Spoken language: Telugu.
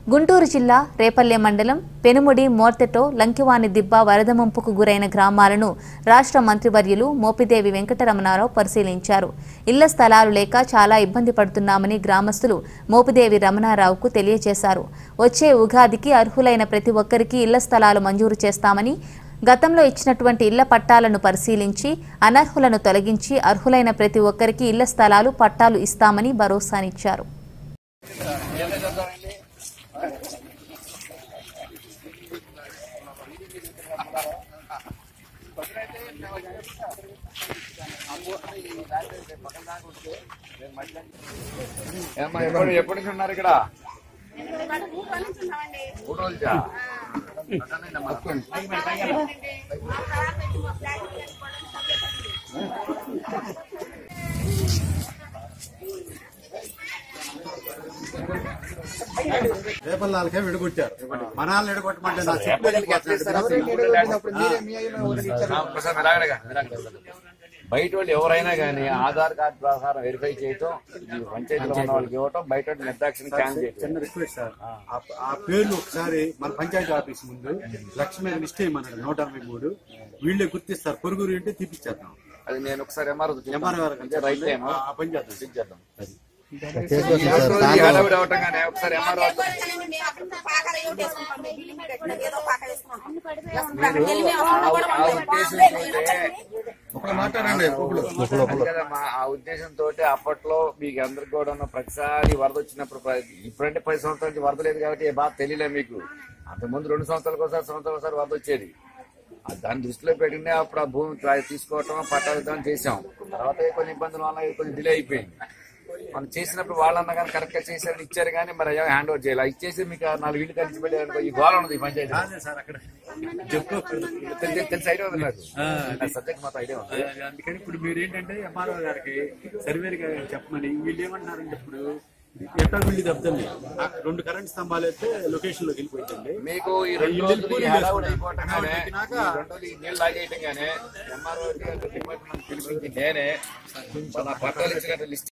గుంటూరు జిల్లా రేపల్లె మండలం పెనుముడి మోర్తెటో లంకివాని దిబ్బ వరద ముంపుకు గురైన గ్రామాలను రాష్ట్ర మంత్రివర్యులు మోపిదేవి వెంకటరమణారావు పరిశీలించారు ఇళ్ల స్థలాలు లేక చాలా ఇబ్బంది పడుతున్నామని గ్రామస్తులు మోపిదేవి రమణారావుకు తెలియజేశారు వచ్చే ఉగాదికి అర్హులైన ప్రతి ఒక్కరికి ఇళ్ల స్థలాలు మంజూరు చేస్తామని గతంలో ఇచ్చినటువంటి ఇళ్ల పట్టాలను పరిశీలించి అనర్హులను తొలగించి అర్హులైన ప్రతి ఒక్కరికి ఇళ్ల స్థలాలు పట్టాలు ఇస్తామని భరోసానిచ్చారు ఏమ్మా, ఎప్పుడు ఎప్పటి నుంచి ఉన్నారు ఇక్కడ మూడు రోజులా? అర్థమైందమ్మా. రేపల్లాలకే విడగొట్టారు మనాలను విడగొట్టమంటే నా చెప్పు రేపటికి ఎట్లా ఇస్తారు? ఆ, ఒకసారి మీరు ఆగండి, మీరు ఆగండి. బయట వాళ్ళు ఎవరైనా కానీ ఆధార్ కార్డు ప్రకారం వెరిఫై చేయటం ఈ పంచాయతీలో ఉన్న వాళ్ళకి ఇవ్వటం బయట వాళ్ళు నిర్దాక్షిణ క్యాన్ చేయటం చిన్న రిక్వెస్ట్ సార్ ఆ- ఆ పేర్లు ఒకసారి మన పంచాయతీ ఆఫీస్ ముందు లక్ష్మీ లిస్ట్ వేయమన్నాడు నూట అరవై మూడు వీళ్ళే గుర్తిస్తారు పొరుగురు అంటే తీపిచ్చేద్దాం అది నేను ఒకసారి ఎంఆర్ఓ ఎంఆర్ గారు రైట్ టైం ఆ పని చేద్దాం చేద్దాం హడావిడి అవటం కానీ ఒకసారి ఎంఆర్ఓ ఆ ఉద్దేశంతో కదమ్మా, ఆ ఉద్దేశంతో అప్పట్లో మీకు అందరికి కూడా ఉన్న ప్రతిసారి వరద వచ్చినప్పుడు ప్ర- ఇప్పుడంటే పది సంవత్సరాల నుంచి వరద లేదు కాబట్టి ఏ బాధ తెలియలే మీకు అంతకుముందు రెండు సంవత్సరాలకు ఒకసారి సంవత్సరాలకు ఒకసారి వరద వచ్చేది ఆ దాన్ని దృష్టిలో పెట్టుకునే అప్పుడు ఆ భూమి ట్రై- తీసుకోవటం పట్టాలు చేసాం తర్వాత కొన్ని ఇబ్బందుల వల్ల కొంచెం డిలే అయిపోయింది మనం చేసినప్పుడు వాళ్ళన్నా కానీ కరెక్ట్ గా చేశారని ఇచ్చారు కానీ మరి అయ్యా హ్యాండ్ ఓవర్ చేయాలి ఇచ్చేసి మీకు ఆ నాలుగు ఇల్లు కలిసి పెట్టారనుకో ఈ గోళ ఉన్నది ఈ పంచాయతీ అదే సార్ అక్కడ చెప్పు తెలి- తెలిసి ఐడియా ఉంది నాకు సబ్జెక్ట్ మాత్రం ఐడియా ఉంది అందుకని ఇప్పుడు మీరు ఏంటంటే ఎంఆర్ఓ గారికి సర్వేర్ గారు చెప్పమని వీళ్ళు ఏమంటున్నారంటే ఇప్పుడు ఎట్లా వీళ్ళు దెబ్బతండి రెండు కరెంట్ స్తంభాలు అయితే లొకేషన్ లోకి వెళ్ళిపోయిందండి మీకు ఈ రెండు రోజులు ఈ హడావుడి అయిపోవటంగానే, ఈ రెండు రోజులు ఈ నీళ్ళు లాగేయటంగానే ఎంఆర్ఓ డిపార్ట్మెంట్ పిలిపించి నేనే మన పట్టాలు ఇచ్చిన లిస్ట్